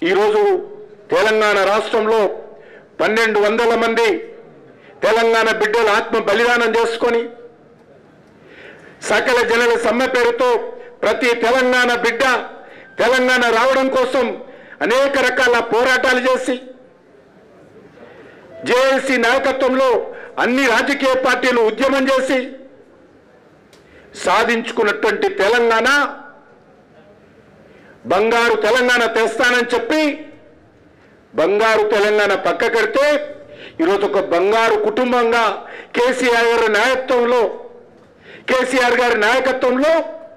ఈరోజు తెలంగాణ రాష్ట్రంలో పన్నెండు వందల మంది తెలంగాణ బిడ్డలు ఆత్మ బలిదానం చేసుకొని సకల జనుల సమ్మె పేరుతో ప్రతి తెలంగాణ బిడ్డ తెలంగాణ రావడం కోసం అనేక రకాల పోరాటాలు చేసి జేఏసీ నాయకత్వంలో అన్ని రాజకీయ పార్టీలు ఉద్యమం చేసి సాధించుకున్నటువంటి తెలంగాణ బంగారు తెలంగాణ తెస్తానని చెప్పి బంగారు తెలంగాణ పక్క కడితే ఈరోజు ఒక బంగారు కుటుంబంగా కేసీఆర్ గారి నాయకత్వంలో కేసీఆర్ గారి నాయకత్వంలో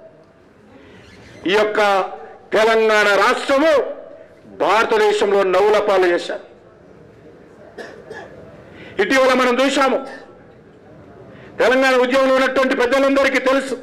ఈ యొక్క తెలంగాణ రాష్ట్రము భారతదేశంలో నవ్వుల పాలు చేశారు ఇటీవల మనం చూశాము తెలంగాణ ఉద్యమంలో ఉన్నటువంటి పెద్దలందరికీ తెలుసు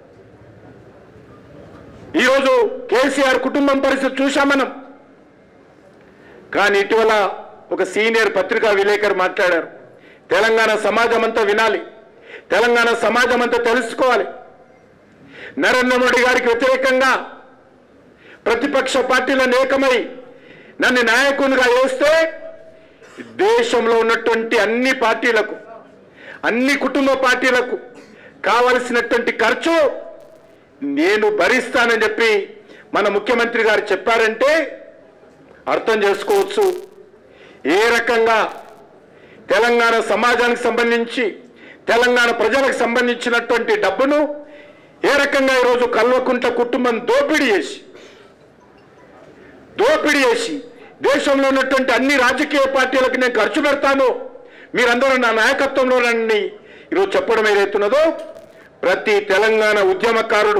ఈరోజు కేసీఆర్ కుటుంబం పరిస్థితి చూశాం మనం కానీ ఇటీవల ఒక సీనియర్ పత్రికా విలేకరు మాట్లాడారు తెలంగాణ సమాజం అంతా వినాలి తెలంగాణ సమాజం అంతా తెలుసుకోవాలి నరేంద్ర మోడీ గారికి వ్యతిరేకంగా ప్రతిపక్ష పార్టీలను ఏకమై నన్ను నాయకునిగా వేస్తే దేశంలో ఉన్నటువంటి అన్ని పార్టీలకు అన్ని కుటుంబ పార్టీలకు కావలసినటువంటి ఖర్చు నేను భరిస్తానని చెప్పి మన ముఖ్యమంత్రి గారు చెప్పారంటే అర్థం చేసుకోవచ్చు ఏ రకంగా తెలంగాణ సమాజానికి సంబంధించి తెలంగాణ ప్రజలకు సంబంధించినటువంటి డబ్బును ఏ రకంగా ఈరోజు కల్వకుంట కుటుంబం దోపిడీ చేసి దోపిడీ చేసి దేశంలో ఉన్నటువంటి అన్ని రాజకీయ పార్టీలకు నేను ఖర్చు పెడతాను మీరందరూ నా నాయకత్వంలో రండి ఈరోజు చెప్పడం ఏదైతున్నదో ప్రతి తెలంగాణ ఉద్యమకారుడు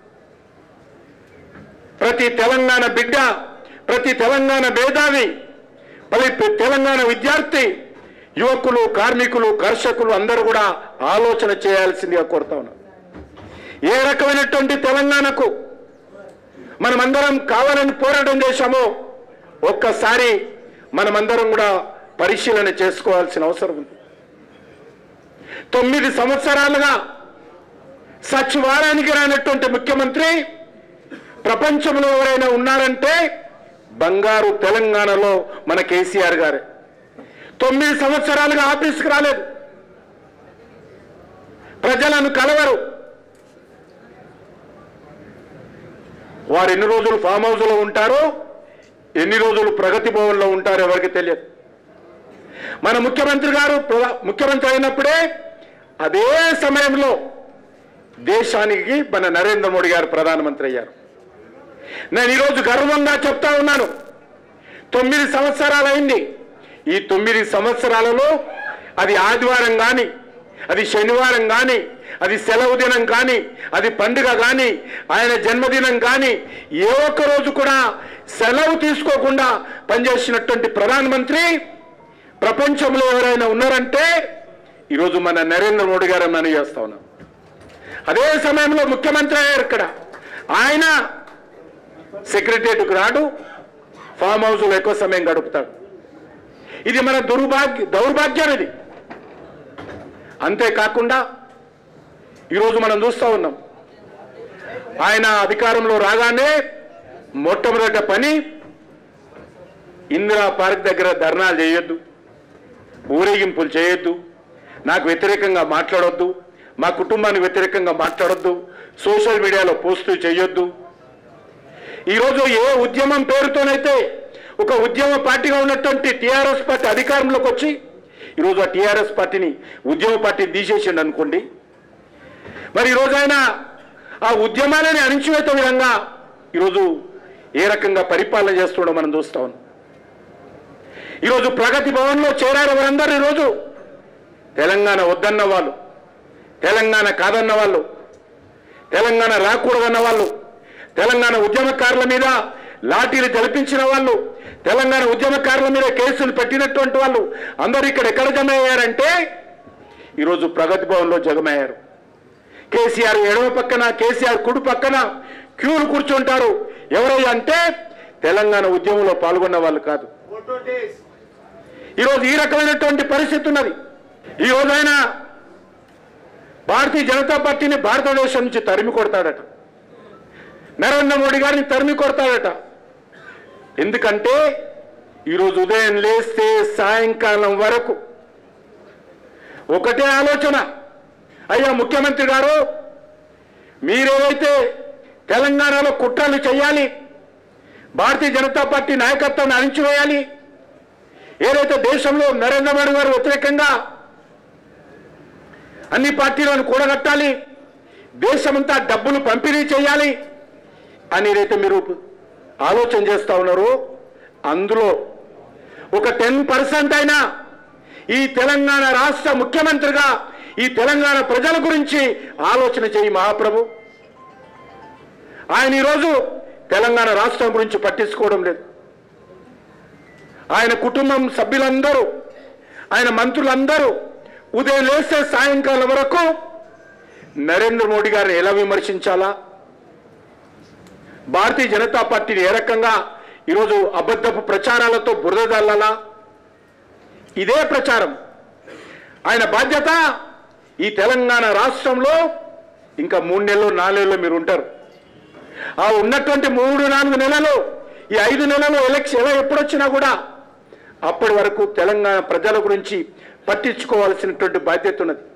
ప్రతి తెలంగాణ బిడ్డ ప్రతి తెలంగాణ మేధావి ప్రతి తెలంగాణ విద్యార్థి యువకులు కార్మికులు కర్షకులు అందరూ కూడా ఆలోచన చేయాల్సిందిగా కోరుతా ఉన్నాం ఏ రకమైనటువంటి తెలంగాణకు మనమందరం కావాలని పోరాటం చేశామో ఒక్కసారి మనమందరం కూడా పరిశీలన చేసుకోవాల్సిన అవసరం ఉంది తొమ్మిది సంవత్సరాలుగా సచివాలయానికి రానటువంటి ముఖ్యమంత్రి ప్రపంచంలో ఎవరైనా ఉన్నారంటే బంగారు తెలంగాణలో మన కేసీఆర్ గారే తొమ్మిది సంవత్సరాలుగా ఆఫీస్కి రాలేదు ప్రజలను కలవరు వారు ఎన్ని రోజులు ఫామ్ హౌస్లో ఉంటారో ఎన్ని రోజులు ప్రగతి భవన్లో ఉంటారో ఎవరికి తెలియదు మన ముఖ్యమంత్రి గారు ప్రధా- ముఖ్యమంత్రి అయినప్పుడే అదే సమయంలో దేశానికి మన నరేంద్ర మోడీ గారు ప్రధానమంత్రి అయ్యారు నేను ఈరోజు గర్వంగా చెప్తా ఉన్నాను తొమ్మిది సంవత్సరాలు అయింది ఈ తొమ్మిది సంవత్సరాలలో అది ఆదివారం కానీ అది శనివారం కానీ అది సెలవు దినం కానీ అది పండుగ కానీ ఆయన జన్మదినం కానీ ఏ ఒక్క రోజు కూడా సెలవు తీసుకోకుండా పనిచేసినటువంటి ప్రధానమంత్రి ప్రపంచంలో ఎవరైనా ఉన్నారంటే ఈరోజు మన నరేంద్ర మోడీ గారు మనం చేస్తా ఉన్నాం అదే సమయంలో ముఖ్యమంత్రి అయ్యారు ఇక్కడ ఆయన సెక్రటరియట్కు రాడు ఫామ్ హౌస్లో ఎక్కువ సమయం గడుపుతాడు ఇది మన దుర్భాగ్య దౌర్భాగ్యం ఇది అంతేకాకుండా ఈరోజు మనం చూస్తూ ఉన్నాం ఆయన అధికారంలో రాగానే మొట్టమొదటి పని ఇందిరా పార్క్ దగ్గర ధర్నాలు చేయొద్దు ఊరేగింపులు చేయొద్దు నాకు వ్యతిరేకంగా మాట్లాడొద్దు మా కుటుంబానికి వ్యతిరేకంగా మాట్లాడొద్దు సోషల్ మీడియాలో పోస్టులు చేయొద్దు ఈరోజు ఏ ఉద్యమం పేరుతోనైతే ఒక ఉద్యమ పార్టీగా ఉన్నటువంటి టీఆర్ఎస్ పార్టీ అధికారంలోకి వచ్చి ఈరోజు ఆ టీఆర్ఎస్ పార్టీని ఉద్యమ పార్టీని తీసేసిండు అనుకోండి మరి ఈరోజు ఆయన ఆ ఉద్యమాలని అణిచివేత విధంగా ఈరోజు ఏ రకంగా పరిపాలన చేస్తుండో మనం చూస్తా ఉన్నాం ఈరోజు ప్రగతి భవన్లో చేరారు వారందరూ ఈరోజు తెలంగాణ వద్దన్న వాళ్ళు తెలంగాణ కాదన్న వాళ్ళు తెలంగాణ రాకూడదన్న వాళ్ళు తెలంగాణ ఉద్యమకారుల మీద లాఠీలు జరిపించిన వాళ్ళు తెలంగాణ ఉద్యమకారుల మీద కేసులు పెట్టినటువంటి వాళ్ళు అందరూ ఇక్కడ ఎక్కడ జమ అయ్యారంటే ఈరోజు ప్రగతి భవన్లో జగమయ్యారు కేసీఆర్ ఎడమ పక్కన కేసీఆర్ కుడి పక్కన క్యూలు కూర్చుంటారు ఎవరయ్యా అంటే తెలంగాణ ఉద్యమంలో పాల్గొన్న వాళ్ళు కాదు ఈరోజు ఈ రకమైనటువంటి పరిస్థితి ఉన్నది ఈ రోజు ఆయన భారతీయ జనతా పార్టీని భారతదేశం నుంచి తరిమి కొడతాడట నరేంద్ర మోడీ గారిని తరిమి కొడతాడట ఎందుకంటే ఈరోజు ఉదయం లేస్తే సాయంకాలం వరకు ఒకటే ఆలోచన అయ్యా ముఖ్యమంత్రి గారు మీరేవైతే తెలంగాణలో కుట్రలు చేయాలి భారతీయ జనతా పార్టీ నాయకత్వాన్ని అణిచివేయాలి ఏదైతే దేశంలో నరేంద్ర మోడీ గారు వ్యతిరేకంగా అన్ని పార్టీలను కూడగట్టాలి దేశమంతా డబ్బులు పంపిణీ చేయాలి అని ఏదైతే మీరు ఆలోచన చేస్తా ఉన్నారో అందులో ఒక టెన్ పర్సెంట్ అయినా ఈ తెలంగాణ రాష్ట్ర ముఖ్యమంత్రిగా ఈ తెలంగాణ ప్రజల గురించి ఆలోచన చేయి మహాప్రభు ఆయన ఈరోజు తెలంగాణ రాష్ట్రం గురించి పట్టించుకోవడం లేదు ఆయన కుటుంబం సభ్యులందరూ ఆయన మంత్రులందరూ ఉదయం లేస్తే సాయంకాలం వరకు నరేంద్ర మోడీ గారిని ఎలా విమర్శించాలా భారతీయ జనతా పార్టీని ఏ రకంగా ఈరోజు అబద్ధపు ప్రచారాలతో బురద చల్లాలా ఇదే ప్రచారం ఆయన బాధ్యత ఈ తెలంగాణ రాష్ట్రంలో ఇంకా మూడు నెలలు నాలుగు నెలలు మీరు ఉంటారు ఆ ఉన్నటువంటి మూడు నాలుగు నెలలు ఈ ఐదు నెలలు ఎలక్షన్ ఎలా ఎప్పుడొచ్చినా కూడా అప్పటి వరకు తెలంగాణ ప్రజల గురించి పట్టించుకోవాల్సినటువంటి బాధ్యత ఉన్నది